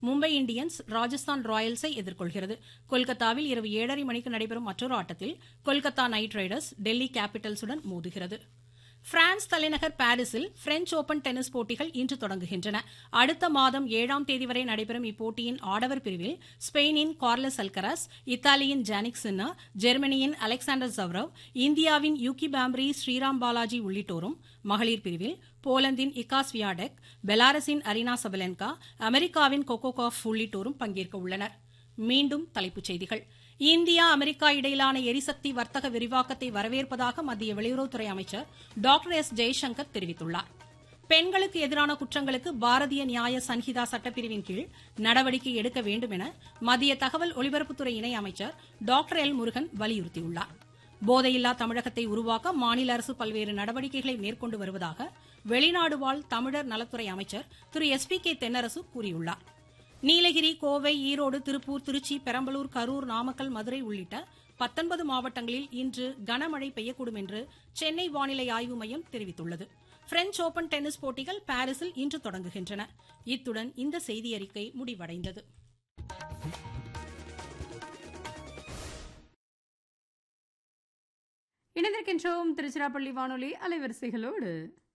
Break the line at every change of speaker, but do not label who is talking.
Mumbai Indians Rajasthan ராயல்ஸை எதிர்கொள்கிறது கொல்கத்தாவில் இரவு ஏழரை மணிக்கு நடைபெறும் மற்றொரு ஆட்டத்தில் கொல்கத்தா நைட் ரைடர்ஸ் டெல்லி கேபிட்டல்ஸுடன் மோதுகிறது பிரான்ஸ் தலைநகர் பாரிஸில் பிரெஞ்ச் ஓபன் டென்னிஸ் போட்டிகள் இன்று தொடங்குகின்றன அடுத்த மாதம் ஏழாம் தேதி வரை நடைபெறும் இப்போட்டியின் ஆடவர் பிரிவில் ஸ்பெயினின் கார்லஸ் அல்கராஸ் இத்தாலியின் ஜானிக் சின்னா ஜெர்மனியின் அலெக்சாண்டர் ஜவ்ரவ் இந்தியாவின் யூகி பாம்ப்ரி ஸ்ரீராம் பாலாஜி உள்ளிட்டோரும் மகளிர் பிரிவில் போலந்தின் இகாஸ் வியாடெக் பெலாரஸின் அரினா சபலென்கா அமெரிக்காவின் கொக்கோகாஃப் உள்ளிட்டோரும் பங்கேற்க உள்ளனர் மீண்டும் தலைப்புச் செய்திகள் இந்தியா அமெரிக்கா இடையிலான எரிசக்தி வர்த்தக விரிவாக்கத்தை வரவேற்பதாக மத்திய வெளியுறவுத்துறை அமைச்சர் டாக்டர் எஸ் ஜெய்சங்கர் தெரிவித்துள்ளார் பெண்களுக்கு எதிரான குற்றங்களுக்கு பாரதிய நியாய சன்ஹிதா சட்டப்பிரிவின் கீழ் நடவடிக்கை எடுக்க வேண்டும் என மத்திய தகவல் ஒலிபரப்புத்துறை இணை அமைச்சர் டாக்டர் எல் முருகன் வலியுறுத்தியுள்ளார் போதையில்லா தமிழகத்தை உருவாக்க மாநில அரசு பல்வேறு நடவடிக்கைகளை மேற்கொண்டு வருவதாக வெளிநாடு வாழ் தமிழர் நலத்துறை அமைச்சர் Thiru S P K Thennarasu கூறியுள்ளார் நீலகிரி கோவை ஈரோடு திருப்பூர் திருச்சி பெரம்பலூர் கரூர் நாமக்கல் மதுரை உள்ளிட்ட பத்தொன்பது மாவட்டங்களில் இன்று கனமழை பெய்யக்கூடும் என்று சென்னை வானிலை ஆய்வு மையம் தெரிவித்துள்ளது பிரெஞ்ச் ஓபன் டென்னிஸ் போட்டிகள் பாரிஸில் இன்று தொடங்குகின்றன இத்துடன் இந்த செய்தியறிக்கை முடிவடைந்தது
இணைந்திருக்கின்றோம் திருச்சிராப்பள்ளி வானொலி அலைவரிசைகளோடு